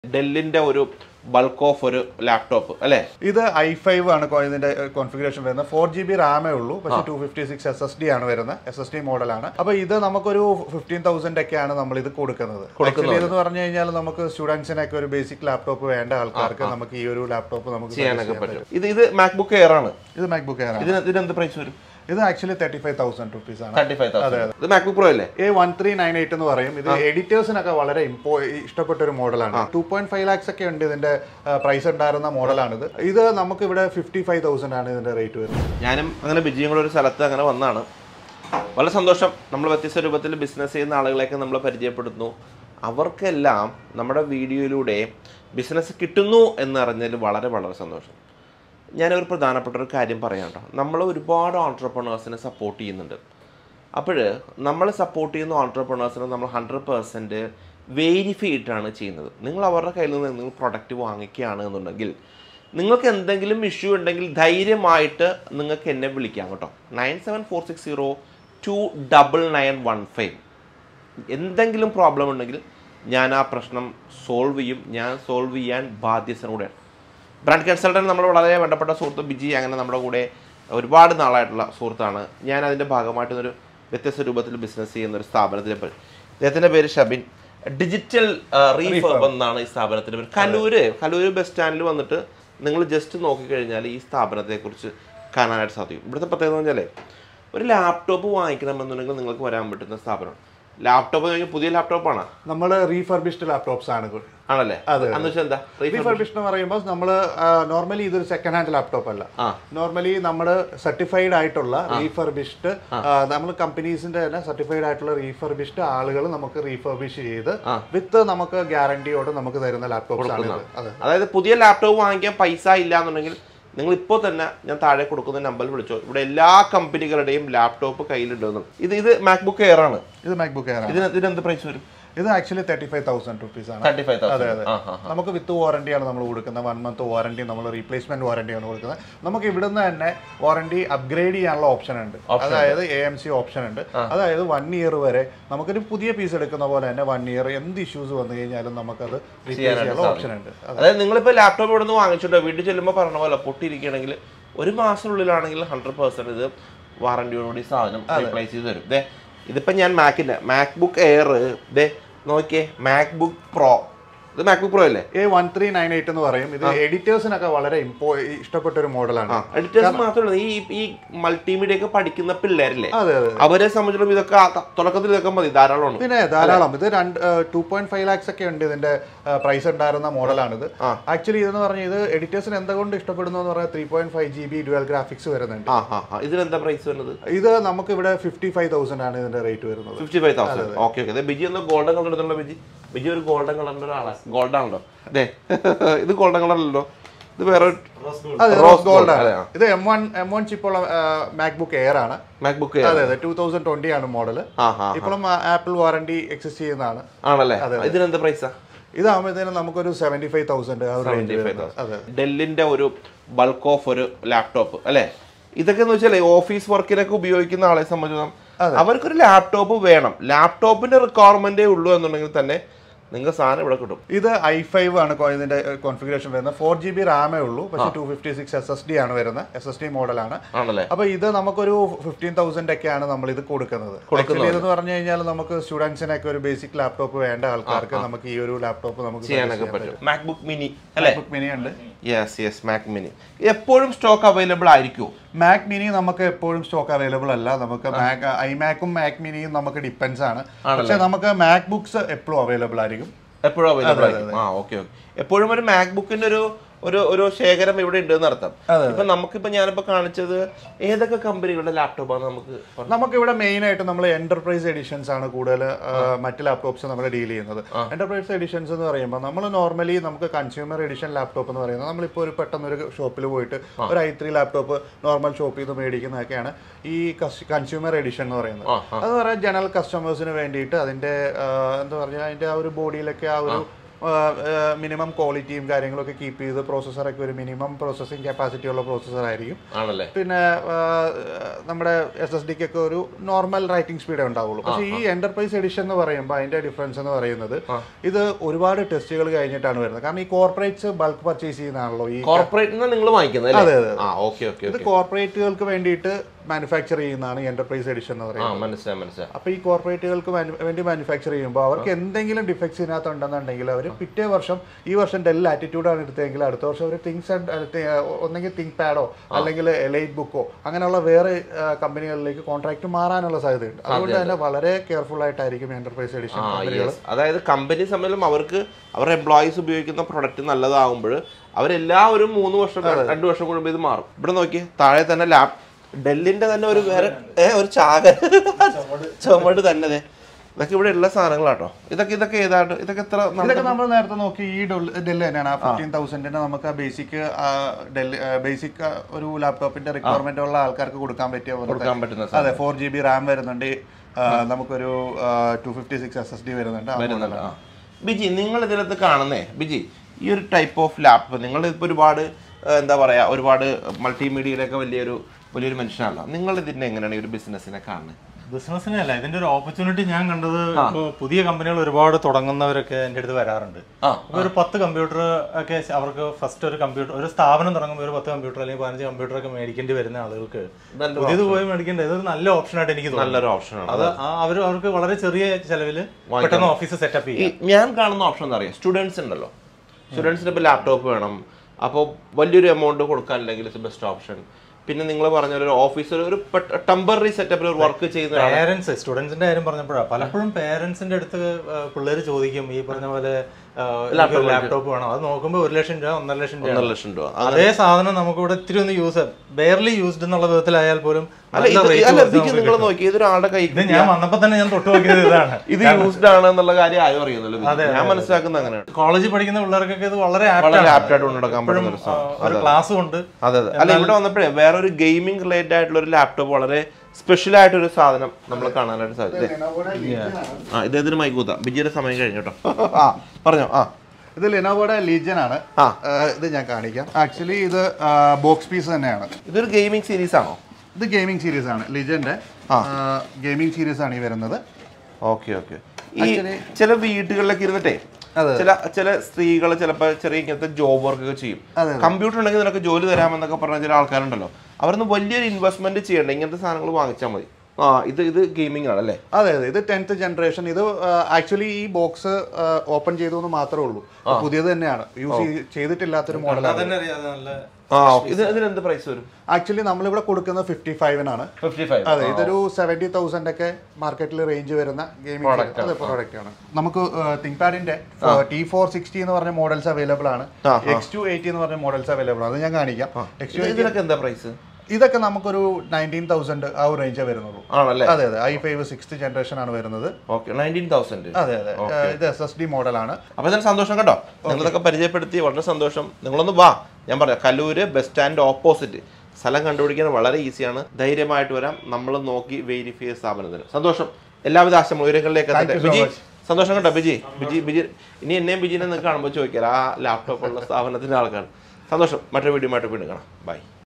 ഡെല്ലിന്റെ ഒരു bulk of ഒരു laptop അല്ലേ ഇത് ഐ ഫൈവ് ആണ് കൊ- ഇതിന്റെ കോൺഫിഗറേഷൻ വരുന്നത് ഫോർ ജി ബി റാമേ ഉള്ളൂ പക്ഷേ two fifty six S S D ആണ് വരുന്നത് എസ് എസ് ഡി മോഡലാണ് അപ്പൊ ഇത് നമുക്കൊരു ഫിഫ്റ്റീൻ തൗസൻഡ് ഒക്കെയാണ് നമ്മൾ ഇത് കൊടുക്കുന്നത് ആക്ച്വലി ഇതെന്ന് പറഞ്ഞു കഴിഞ്ഞാൽ നമുക്ക് സ്റ്റുഡൻസിനൊക്കെ ഒരു ബേസിക് ലാപ്ടോപ്പ് വേണ്ട ആൾക്കാർക്ക് നമുക്ക് ഈ ഒരു ലാപ്ടോപ്പ് നമുക്ക് ചെയ്യാനൊക്കെ പറ്റും ഇത് ഇത് മാക്ബുക്ക് എയർ ആണ് ഇത് മാക്ബുക്ക് എയർ ആണ് ഇതിന് ഇതിന് എന്ത് പ്രൈസ് വരും ഇത് actually thirty five thousand rupees ആണ് തേർട്ടി ഫൈവ് തൗസൻഡ് ഇത് മാക്ബുക്ക് പ്രോ അല്ലേ A one three nine eight എന്ന് പറയും ഇത് എഡിറ്റേഴ്സിനൊക്കെ വളരെ ഇമ്പോ ഇഷ്ടപ്പെട്ട ഒരു മോഡലാണ് ടു പോയിന്റ് ഫൈവ് ലാക്സ് ഒക്കെ ഉണ്ട് ഇതിന്റെ പ്രൈസ് ഉണ്ടായിരുന്ന മോഡലാണിത് ഇത് നമുക്ക് ഇവിടെ ഫിഫ്റ്റി ഫൈവ് തൗസൻഡ് ആണ് ഇതിന്റെ റേറ്റ് വരുന്നത് ഞാനും അങ്ങനെ ബിജിയും കൂടെ ഒരു സ്ഥലത്ത് അങ്ങനെ വന്നാണ് വളരെ സന്തോഷം നമ്മൾ വ്യത്യസ്ത രൂപത്തിൽ ബിസിനസ് ചെയ്യുന്ന ആളുകളെയൊക്കെ നമ്മൾ പരിചയപ്പെടുത്തുന്നു അവർക്കെല്ലാം നമ്മുടെ വീഡിയോയിലൂടെ ബിസിനസ് കിട്ടുന്നു എന്നറിഞ്ഞതിൽ വളരെ വളരെ സന്തോഷം ഞാനൊരു പ്രധാനപ്പെട്ട ഒരു കാര്യം പറയാം കേട്ടോ നമ്മൾ ഒരുപാട് ഓൺട്രപ്രണേഴ്സിനെ സപ്പോർട്ട് ചെയ്യുന്നുണ്ട് അപ്പോൾ നമ്മൾ സപ്പോർട്ട് ചെയ്യുന്ന ഓൺട്രപ്രണേഴ്സിനെ നമ്മൾ ഹൺഡ്രഡ് പേഴ്സൻറ്റ് വേരിഫൈ ചെയ്തിട്ടാണ് ചെയ്യുന്നത് നിങ്ങൾ അവരുടെ കയ്യിൽ നിന്ന് നിങ്ങൾ പ്രൊഡക്റ്റ് വാങ്ങിക്കുകയാണ് എന്നുണ്ടെങ്കിൽ നിങ്ങൾക്ക് എന്തെങ്കിലും ഇഷ്യൂ ഉണ്ടെങ്കിൽ ധൈര്യമായിട്ട് നിങ്ങൾക്ക് എന്നെ വിളിക്കാം കേട്ടോ nine seven four six zero two double nine one five എന്തെങ്കിലും പ്രോബ്ലം ഉണ്ടെങ്കിൽ ഞാൻ ആ പ്രശ്നം സോൾവ് ചെയ്യും ഞാൻ സോൾവ് ചെയ്യാൻ ബാധ്യസ്ഥനൂടെയാണ് ബ്രാൻഡ് കൺസൾട്ടൻറ്റ് നമ്മൾ വളരെ വേണ്ടപ്പെട്ട സുഹൃത്ത് ബിജി അങ്ങനെ നമ്മുടെ കൂടെ ഒരുപാട് നാളായിട്ടുള്ള സുഹൃത്താണ് ഞാൻ അതിൻ്റെ ഭാഗമായിട്ട് ഒരു വ്യത്യസ്ത രൂപത്തിൽ ബിസിനസ് ചെയ്യുന്ന ഒരു സ്ഥാപനത്തിലെ പേര് ഇദ്ദേഹത്തിൻ്റെ പേര് ഷബിൻ ഡിജിറ്റൽ റീഫർബ് എന്നാണ് ഈ സ്ഥാപനത്തിൻ്റെ പേര് കലൂര് കലൂര് ബസ് സ്റ്റാൻഡിൽ വന്നിട്ട് നിങ്ങൾ ജസ്റ്റ് നോക്കിക്കഴിഞ്ഞാൽ ഈ സ്ഥാപനത്തെക്കുറിച്ച് കാണാനായിട്ട് സാധിക്കും ഇവിടുത്തെ പ്രത്യേകത എന്ന് വെച്ചാൽ ഒരു ലാപ്ടോപ്പ് വാങ്ങിക്കണമെന്നുണ്ടെങ്കിൽ നിങ്ങൾക്ക് വരാൻ പറ്റുന്ന സ്ഥാപനം ലാപ്ടോപ്പ് എന്ന് പറഞ്ഞാൽ പുതിയ ലാപ്ടോപ്പാണ് നമ്മൾ റീഫർബിഷ്ഡ് ലാപ്ടോപ്സ് ആണ് ആണല്ലേ അതെ. അന്ന് വെച്ചാൽ എന്താ refurb- റീഫർബിഷ്ഡ് എന്ന് പറയുമ്പോൾ നമ്മൾ നോർമലി ഇതൊരു സെക്കൻഡ് ഹാൻഡ് ലാപ്ടോപ്പ് അല്ല ആ. നോർമലി നമ്മൾ സർട്ടിഫൈഡ് ആയിട്ടുള്ള റീഫർബിഷ്ഡ് നമ്മൾ കമ്പനീസിന്റെ തന്നെ സർട്ടിഫൈഡ് ആയിട്ടുള്ള റീഫർബിഷ്ഡ് ആളുകൾ നമുക്ക് റീഫർബിഷ് ചെയ്ത് വിത്ത് നമുക്ക് ഗ്യാരണ്ടിയോട് നമുക്ക് തരുന്ന ലാപ്ടോപ്സ് ആണ് ഇത് അതെ അതായത് പുതിയ ലാപ്ടോപ്പ് വാങ്ങിക്കാൻ പൈസ ഇല്ല എന്നുണ്ടെങ്കിൽ നിങ്ങൾ ഇപ്പോൾ തന്നെ ഞാൻ താഴെ കൊടുക്കുന്ന നമ്പറിൽ വിളിച്ചോ ഇവിടെ എല്ലാ കമ്പനികളുടെയും ലാപ്ടോപ്പ് കയ്യിലുണ്ടെന്നും ഇത് ഇത് മാക്ബുക്ക് എയർ ആണ് ഇത് മാക്ബുക്ക് എയർ ആണ് ഇതിന് ഇതിന് എന്ത് പ്രൈസ് വരും ഇത് actually thirty five thousand rupees ആണ് തേർട്ടി ഫൈവ് അതെ തൗസൻഡ് അതെ നമുക്ക് വിത്ത് വാറണ്ടിയാണ് നമ്മൾ കൊടുക്കുന്നത് വൺ മന്ത് വാറണ്ടി നമ്മൾ റീപ്ലേസ്മെന്റ് വാറണ്ടിയാണ് കൊടുക്കുന്നത് നമുക്ക് ഇവിടുന്ന് തന്നെ വാറണ്ടി അപ്ഗ്രേഡ് ചെയ്യാനുള്ള ഓപ്ഷൻ ഉണ്ട് അതായത് എ എം സി ഓപ്ഷൻ ഉണ്ട് അതായത് വൺ ഇയർ വരെ നമുക്കൊരു പുതിയ പീസ് എടുക്കുന്ന പോലെ തന്നെ വൺ ഇയർ എന്ത് ഇഷ്യൂസ് വന്നു കഴിഞ്ഞാലും നമുക്കത് റീപ്ലേസ് ചെയ്യാനുള്ള ഓപ്ഷൻ ഉണ്ട് അതായത് നിങ്ങളിപ്പോൾ ലാപ്ടോപ്പ് ഇവിടെ നിന്ന് വാങ്ങിച്ചിട്ടോ വീട്ടിൽ ചെല്ലുമ്പോൾ പറഞ്ഞ പോലെ പൊട്ടിയിരിക്കുകയാണെങ്കിൽ ഒരു മാസത്തിനുള്ളിലാണെങ്കിൽ ഹൺഡ്രഡ് പെർസെൻറ്റ് ഇത് വാറണ്ടിയോടുകൂടി സാധനം റീപ്ലേസ് ചെയ്ത് തരും ദേ ഇതിപ്പോൾ ഞാൻ മാക്കിൻ്റെ മാക്ബുക്ക് എയർ ദേ നോക്കിയേ മാക്ബുക്ക് പ്രോ ഇത് മാക്ബുക്ക് പ്രോ അല്ലേ A one three nine eight എന്ന് പറയും ഇത് എഡിറ്റേഴ്സിനൊക്കെ വളരെ ഇമ്പോ ഇഷ്ടപ്പെട്ട ഒരു മോഡലാണ് എഡിറ്റേഴ്സ് മാത്രമല്ല ഈ ഈ മൾട്ടിമീഡിയ ഒക്കെ പഠിക്കുന്ന പിള്ളേരില്ലേ അതെ അതെ അവരെ സംബന്ധിച്ചിടത്തോളം ഇതൊക്കെ ആ ത- തുടക്കത്തിൽ ഇതൊക്കെ മതി ധാരാളമാണ് പിന്നെ ധാരാളം ഇത് രണ്ട് ടു പോയിന്റ് ഫൈവ് ലാക്സ് ഒക്കെ ഉണ്ട് ഇതിന്റെ പ്രൈസ് ഉണ്ടായിരുന്ന മോഡലാണിത് ആക്ച്വലി ഇതെന്ന് പറഞ്ഞാൽ ഇത് എഡിറ്റേഴ്സിന് എന്തുകൊണ്ട് ഇഷ്ടപ്പെടുന്നു എന്ന് പറഞ്ഞാൽ three point five G B dual graphics വരുന്നുണ്ട് ആ ആ ആ ഇതിനെന്താ പ്രൈസ് വരുന്നത് ഇത് നമുക്ക് ഇവിടെ ഫിഫ്റ്റി ഫൈവ് തൗസൻഡ് ആണ് ഇതിന്റെ റേറ്റ് വരുന്നത് fifty five thousand okay okay ബിജി ഒന്ന് ഗോൾഡൻ കളർ എടുത്തുള്ള ബിജി ബിജി ഒരു ഗോൾഡൻ കളറിന്റെ ഒരാളാണ് ഗോൾഡ് ആണല്ലോ അതെ ഇത് ഗോൾഡൻ കളർ അല്ലല്ലോ ഇത് വേറെ അതെ Rose റോസ് gold, ഗോൾഡ് ആണ് അതെ, ആ. ഇത് എം വൺ എം വൺ ചിപ്പുള്ള മാക്ബുക്ക് എയർ ആണ് മാക്ബുക്ക് അതെ അതെ ടൂ തൗസൻഡ് ട്വന്റി ആണ് മോഡൽ ആ ആ ഇപ്പോഴും ആപ്പിൾ വാറണ്ടി എക്സിസ്റ്റ് ചെയ്യുന്നതാണ് ആണല്ലേ ഇതിനെന്ത് പ്രൈസാ ഇതാകുമ്പോഴത്തേനും നമുക്കൊരു സെവന്റി ഫൈവ് തൗസൻഡ് ആ ഒരു റേഞ്ച് അതെ ഡെല്ലിന്റെ ഒരു ബൾക്ക് ഓഫ് ഒരു ലാപ്ടോപ്പ് അല്ലേ ഇതൊക്കെ എന്ന് വെച്ചാൽ ഓഫീസ് വർക്കിനൊക്കെ ഉപയോഗിക്കുന്ന ആളെ സംബന്ധിച്ചിടത്തോളം അവർക്കൊരു ലാപ്ടോപ്പ് വേണം ലാപ്ടോപ്പിന്റെ റിക്വയർമെന്റേ ഉള്ളൂ എന്നുണ്ടെങ്കിൽ തന്നെ നിങ്ങൾക്ക് സാധനം ഇവിടെ കിട്ടും ഇത് ഐ ഫൈവ് ആണ് കൊ- ഇതിന്റെ കോൺഫിഗറേഷൻ വരുന്നത് ഫോർ ജി ബി റാമേ ഉള്ളൂ പക്ഷേ two fifty six S S D ആണ് വരുന്നത് എസ് എസ് ഡി മോഡലാണ് ആണല്ലേ അപ്പൊ ഇത് നമുക്കൊരു ഫിഫ്റ്റീൻ തൗസൻഡ് ഒക്കെയാണ് നമ്മൾ ഇത് കൊടുക്കുന്നത് ആക്ച്വലി ഇതെന്ന് പറഞ്ഞു കഴിഞ്ഞാൽ നമുക്ക് സ്റ്റുഡൻസിനൊക്കെ ഒരു ബേസിക് ലാപ്ടോപ്പ് വേണ്ട ആൾക്കാർക്ക് നമുക്ക് ഈ ഒരു ലാപ്ടോപ്പ് നമുക്ക് ചെയ്യാനൊക്കെ പറ്റും മാക്ബുക്ക് മിനി അല്ലേ മിനി ഉണ്ട് യെസ് യെസ് മാക് മിനി എപ്പോഴും സ്റ്റോക്ക് അവൈലബിൾ ആയിരിക്കുമോ മാക് മിനി നമുക്ക് എപ്പോഴും സ്റ്റോക്ക് അവൈലബിൾ അല്ല നമുക്ക് മാക് ഐമാക്കും മാക് മിനിയും നമുക്ക് ഡിപ്പെൻസ് ആണ് പക്ഷെ നമുക്ക് മാക് ബുക്സ് എപ്പോഴും അവൈലബിൾ ആയിരിക്കും എപ്പോഴും അവൈലബിൾ ആയിരിക്കും ആ ഓക്കെ ഓക്കെ എപ്പോഴും ഒരു മാക്ബുക്കിന്റെ ഒരു ഒരു ഒരു ശേഖരം ഇവിടെ ഉണ്ട് എന്നർത്ഥം ഇപ്പൊ നമുക്കിപ്പോ ഞാനിപ്പോ കാണിച്ചത് ഏതൊക്കെ കമ്പനികളുടെ ലാപ്ടോപ്പാണ് നമുക്ക് പറഞ്ഞത്? നമുക്ക് ഇവിടെ മെയിൻ ആയിട്ട് നമ്മൾ എന്റർപ്രൈസ് എഡിഷൻസ് ആണ് കൂടുതൽ ആ, മറ്റ് ലാപ്ടോപ്സ് നമ്മൾ ഡീൽ ചെയ്യുന്നത് എന്റർപ്രൈസ് എഡിഷൻസ് എന്ന് പറയുമ്പോൾ നമ്മൾ നോർമലി നമുക്ക് കൺസ്യൂമർ എഡിഷൻ ലാപ്ടോപ്പ് എന്ന് പറയുന്നത് നമ്മളിപ്പോൾ ഒരു പെട്ടെന്ന് ഒരു ഷോപ്പിൽ പോയിട്ട് ഒരു ഐ ത്രീ ലാപ്ടോപ്പ് നോർമൽ ഷോപ്പിൽ നിന്ന് മേടിക്കുന്നതൊക്കെയാണ് ഈ കൺസ്യൂമർ എഡിഷൻ എന്ന് പറയുന്നത് അത് പറയാൻ ജനറൽ കസ്റ്റമേഴ്സിന് വേണ്ടിയിട്ട് അതിന്റെ ആ, എന്താ പറയുക അതിന്റെ ആ ഒരു ബോഡിയിലൊക്കെ ആ ഒരു മിനിമം ക്വാളിറ്റിയും കാര്യങ്ങളൊക്കെ കീപ്പ് ചെയ്ത് പ്രോസസ്സറൊക്കെ ഒരു മിനിമം പ്രോസസ്സിംഗ് കപ്പാസിറ്റി ഉള്ള പ്രോസസ്സർ ആയിരിക്കും ആണല്ലേ പിന്നെ ആ, നമ്മുടെ എസ് എസ് ഡിക്ക് ഒക്കെ ഒരു നോർമൽ റൈറ്റിംഗ് സ്പീഡേ ഉണ്ടാവുള്ളൂ പക്ഷേ ഈ എന്റർപ്രൈസ് എഡിഷൻ എന്ന് പറയുമ്പോൾ അതിന്റെ ഡിഫറൻസ് എന്ന് പറയുന്നത് ഇത് ഒരുപാട് ടെസ്റ്റുകൾ കഴിഞ്ഞിട്ടാണ് വരുന്നത് കാരണം ഈ കോർപ്പറേറ്റ്സ് ബൾക്ക് പർച്ചേസ് ചെയ്യുന്നതാണല്ലോ ഈ കോർപ്പറേറ്റ് നിങ്ങൾ വാങ്ങിക്കുന്നത് അതെ, അല്ലേ ആ ഓക്കെ ഓക്കെ ഇത് കോർപ്പറേറ്റുകൾക്ക് വേണ്ടിയിട്ട് മാനുഫാക്ചർ ചെയ്യുന്നതാണ് ഈ എന്റർപ്രൈസ് എഡിഷൻ എന്ന് ആ പറയുന്നത് മനസ്സിലായി മനസ്സിലായി അപ്പോൾ ഈ കോർപ്പറേറ്റുകൾക്ക് മാനു- വേണ്ടി മാനുഫാക്ചർ ചെയ്യുമ്പോൾ അവർക്ക് എന്തെങ്കിലും ഡിഫക്ട്സ് ഇതിനകത്ത് ഉണ്ടെന്നുണ്ടെങ്കിൽ അവർ പിറ്റേ വർഷം ഈ വർഷം ഡെൽ ആറ്റിറ്റ്യൂഡാണ് എടുത്തതെങ്കിൽ അടുത്ത വർഷം അവർ തിങ്സ് ഒന്നെങ്കിൽ തിങ്ക് പാഡോ അല്ലെങ്കിൽ എലൈറ്റ് ബുക്കോ അങ്ങനെയുള്ള വേറെ ആ, കമ്പനികളിലേക്ക് കോൺട്രാക്ട് മാറാനുള്ള സാധ്യതയുണ്ട് അതുകൊണ്ട് തന്നെ വളരെ കെയർഫുൾ ആയിട്ടായിരിക്കും എന്റർപ്രൈസ് എഡിഷൻ ആ കമ്പനികൾ യെസ് അതായത് കമ്പനി സംബന്ധം അവർക്ക് അവരുടെ എംപ്ലോയീസ് ഉപയോഗിക്കുന്ന പ്രൊഡക്റ്റ് നല്ലതാകുമ്പോൾ അവരെല്ലാ ഒരു മൂന്ന് വർഷം രണ്ട് വർഷം കൂടുമ്പോൾ ഇത് മാറും ഇവിടെ നോക്കി താഴെ തന്നെ ലാപ് ഡെല്ലിന്റെ തന്നെ ഒരു വേറെ ഏ ഒരു ചാക ചുമട് തന്നെ ദേ. ഇതൊക്കെ ഇവിടെ ഉള്ള സാധനങ്ങളാട്ടോ ഇതൊക്കെ ഇതൊക്കെ ഏതാണ്ട് ഇതൊക്കെ എത്ര നമ്മ- ഇതൊക്കെ നമ്മൾ നേരത്തെ നോക്കി ഈ ഡെല്ല് തന്നെയാണ് ആ ഫിഫ്റ്റീൻ തൗസൻഡിന് നമുക്ക് ആ ബേസിക് ഡെല്ല് ബേസിക് ഒരു ലാപ്ടോപ്പിന്റെ റിക്വയർമെന്റ് ഉള്ള ആൾക്കാർക്ക് കൊടുക്കാൻ പറ്റിയ പോലത്തെ- കൊടുക്കാൻ പറ്റുന്ന അതെ ഫോർ ജി ബി റാം വരുന്നുണ്ട് ആ, നമുക്കൊരു two fifty six S S D വരുന്നുണ്ട് ആ വരുന്നുണ്ട് ആ. ബിജി നിങ്ങൾ ഇതിനകത്ത് കാണുന്നേ ബിജി ഈ ഒരു ടൈപ്പ് ഓഫ് ലാപ്പ് നിങ്ങൾ ഇപ്പോൾ ഒരുപാട് ആ, എന്താ പറയാ ഒരുപാട് മൾട്ടിമീഡിയയിലൊക്കെ വലിയൊരു വലിയൊരു മനുഷ്യനാണല്ലോ നിങ്ങൾ ഇതിനെ എങ്ങനെയാണ് ഈ ഒരു ബിസിനസ്സിനെ കാണുന്നത് ബിസിനസ്സിനെ അല്ല ഇതിന്റെ ഒരു ഓപ്പർച്യൂണിറ്റി ഞാൻ കണ്ടത് ഇപ്പോൾ പുതിയ കമ്പനികൾ ഒരുപാട് തുടങ്ങുന്നവരൊക്കെ എൻ്റെ അടുത്ത് വരാറുണ്ട് ആ, അപ്പോൾ ഒരു പത്ത് കമ്പ്യൂട്ടർ ഒക്കെ അവർക്ക് ഫസ്റ്റ് ഒരു കമ്പ്യൂട്ടർ ഒരു സ്ഥാപനം തുടങ്ങുമ്പോൾ ഒരു പത്ത് കമ്പ്യൂട്ടർ അല്ലെങ്കിൽ പതിനഞ്ച് കമ്പ്യൂട്ടർ ഒക്കെ മേടിക്കേണ്ടി വരുന്ന ആളുകൾക്ക് നല്ലൊരു പുതിയത് പോയി മേടിക്കേണ്ട ഇതൊരു നല്ല ഓപ്ഷനായിട്ട് എനിക്ക് തോന്നുന്നു നല്ലൊരു ഓപ്ഷനാണ് അത് അവർ അവർക്ക് വളരെ ചെറിയ ചെലവിൽ പെട്ടെന്ന് ഓഫീസ് സെറ്റപ്പ് ഈ ചെയ്യാം ഞാൻ കാണുന്ന ഓപ്ഷൻ എന്താ അറിയാം സ്റ്റുഡൻസ് ഉണ്ടല്ലോ സ്റ്റുഡൻസിന് ഇപ്പോൾ ലാപ്ടോപ്പ് വേണം അപ്പോൾ വലിയൊരു എമൗണ്ട് കൊടുക്കാനില്ലെങ്കിൽ ഇറ്റ്സ് ബെസ്റ്റ് ഓപ്ഷൻ പിന്നെ നിങ്ങൾ പറഞ്ഞ പോലെ ഒരു ഓഫീസിൽ ഒരു ടെമ്പററി സെറ്റപ്പിൽ ഒരു വർക്ക് ചെയ്യുന്ന ഒരാൾ പേരൻസ് സ്റ്റുഡൻസിന്റെ കാര്യം പറഞ്ഞപ്പോഴാണ് പലപ്പോഴും പേരൻസിന്റെ അടുത്ത് പിള്ളേർ ചോദിക്കും ഈ പറഞ്ഞ പോലെ ലാപ്ടോപ്പ് വേണം അത് നോക്കുമ്പോൾ ഒരു ലക്ഷം രൂപ ഒന്നര ലക്ഷം രൂപ ഒന്നര ലക്ഷം രൂപ അതേ സാധനം നമുക്ക് ഇവിടെ ഇത്തിരി ഒന്ന് യൂസ് ബെയർലി യൂസ്ഡ് എന്നുള്ള വിധത്തിലായാൽ പോലും അല്ല നല്ല ഇത് rate അല്ല കൊടുത്ത് ബിജി നമുക്ക് നിങ്ങൾ കിട്ടും. നോക്കി ഇതൊരാളുടെ കൈ ഇത് ഞാൻ വന്നപ്പോ തന്നെ ഞാൻ തൊട്ട് നോക്കിയത് ഇതാണ് ഇത് യൂസ്ഡ് ആണ് എന്നുള്ള കാര്യം ആരും അറിയുന്നല്ലോ ബിജി. ഞാൻ മനസ്സിലാക്കുന്ന അങ്ങനെയാണ് കോളേജിൽ പഠിക്കുന്ന പിള്ളേർക്കൊക്കെ ഇത് വളരെ വളരെ ആപ്റ്റാണ് ആപ്റ്റ് ആയിട്ട് കൊണ്ടുനടക്കാൻ പറ്റുന്ന ഒരു സാധനം ഒരു ക്ലാസ് കൊണ്ട് അതെ അതെ അല്ല ഇവിടെ വന്നപ്പോഴേ വേറെ ഒരു ഗെയിമിംഗ് റിലേറ്റഡ് ആയിട്ടുള്ള ഒരു ലാപ്ടോപ്പ് വളരെ സ്പെഷ്യൽ ആയിട്ടൊരു സാധനം നമ്മൾ കാണാനായിട്ട് സാധിക്കും ആ ഇദ്ദേഹത്തിന് മൈക്കൂത്ത ബിജിയുടെ സമയം കഴിഞ്ഞു കേട്ടോ ആ പറഞ്ഞോ ആ ഇത് ലിനോവോയുടെ ലീജൻ ആണ് ആ. ആ, ഇത് ഞാൻ കാണിക്കാം ആക്ച്വലി ഇത് ബോക്സ് പീസ് തന്നെയാണ് ഇതൊരു ഗെയിമിംഗ് സീരീസ് ആണോ ഇത് ഗെയിമിംഗ് സീരീസ് ആണ് ലിജന്റെ ഗെയിമിംഗ് സീരീസ് ആണ് ഈ വരുന്നത് ഓക്കെ ഓക്കെ ഈ ചില വീടുകളിലൊക്കെ ഇരുന്നിട്ടേ അതെ. ചില ചില സ്ത്രീകൾ ചിലപ്പോൾ ചെറിയ ഇങ്ങനത്തെ ജോബ് വർക്ക് ഒക്കെ ചെയ്യും അതെ, കമ്പ്യൂട്ടർ ഉണ്ടെങ്കിൽ നിനക്ക് ജോലി തരാമെന്നൊക്കെ പറഞ്ഞ ചില ആൾക്കാരുണ്ടല്ലോ അവരൊന്നും വലിയൊരു ഇൻവെസ്റ്റ്മെന്റ് ചെയ്യണ്ട ഇങ്ങനത്തെ സാധനങ്ങൾ വാങ്ങിച്ചാൽ മതി ആ ഇത് ഇത് ഗെയിമിംഗ് ആണല്ലേ അതെ അതെ ഇത് ടെൻത്ത് ജനറേഷൻ ഇത് ആക്ച്വലി ഈ ബോക്സ് ഓപ്പൺ ചെയ്തു എന്ന് മാത്രമേ ഉള്ളൂ പുതിയത് തന്നെയാണ് യൂസ് ചെയ്തിട്ടില്ലാത്തൊരു മോഡലാണ് അതന്നെ അറിയാം നല്ല ആ ഓക്കെ ഇത് ഇതിന് എന്ത് പ്രൈസ് വരും ആക്ച്വലി നമ്മളിവിടെ കൊടുക്കുന്നത് ഫിഫ്റ്റി ഫൈവിനാണ് ഫിഫ്റ്റി ഫൈവ് അതെ ഇതൊരു സെവന്റി തൗസൻഡ് ഒക്കെ മാർക്കറ്റിൽ റേഞ്ച് വരുന്ന ഗെയിമിംഗ് പ്രോഡക്റ്റ് ആണ് നമുക്ക് തിങ്ക് പാഡിന്റെ ടി ഫോർ സിക്സ്റ്റി എന്ന് പറഞ്ഞ മോഡൽസ് അവൈലബിൾ ആണ് ആ, എക്സ് ടു എയ്റ്റി എന്ന് പറഞ്ഞ മോഡൽസ് അവൈലബിൾ ആണ് അത് ഞാൻ കാണിക്കാം എക്സ് ടു ഇതിനൊക്കെ എന്താ പ്രൈസ് ഇതൊക്കെ നമുക്കൊരു നയൻറ്റീൻ തൗസൻഡ് ആ ഒരു റേഞ്ചേ വരുന്നുള്ളൂ ആണല്ലേ അതെ അതെ ഐ ഫൈവ് സിക്സ്ത് ജനറേഷൻ ആണ് വരുന്നത് ഓക്കെ നയൻറ്റീൻ തൗസൻഡ് അതെ അതെ ഏഹ്, ഇത് എസ് എസ് ഡി മോഡലാണ് അപ്പൊ ഇതിന് സന്തോഷം കേട്ടോ നിങ്ങളിതൊക്കെ പരിചയപ്പെടുത്തി വളരെ സന്തോഷം നിങ്ങളൊന്ന് വാ ഞാൻ പറയാം കലൂര് ബസ് സ്റ്റാൻഡ് ഓപ്പോസിറ്റ് സ്ഥലം കണ്ടുപിടിക്കാൻ വളരെ ഈസിയാണ് ധൈര്യമായിട്ട് വരാം നമ്മൾ നോക്കി വെരിഫൈ ചെയ്ത സ്ഥാപനത്തിന് സന്തോഷം എല്ലാവിധ ആശംസ ഉയരങ്ങളിലേക്ക് എത്തട്ടെ you so ബിജി much. സന്തോഷം കേട്ടോ ബിജി ബിജി ബിജി ഇനി എന്നെയും ബിജിനെ നിങ്ങൾക്ക് കാണുമ്പോൾ ചോദിക്കാം ആ ലാപ്ടോപ്പ് ഉള്ള സ്ഥാപനത്തിന്റെ ആൾക്കാർ സന്തോഷം മറ്റൊരു വീഡിയോ ആയിട്ട് വീണ്ടും കാണാം ബൈ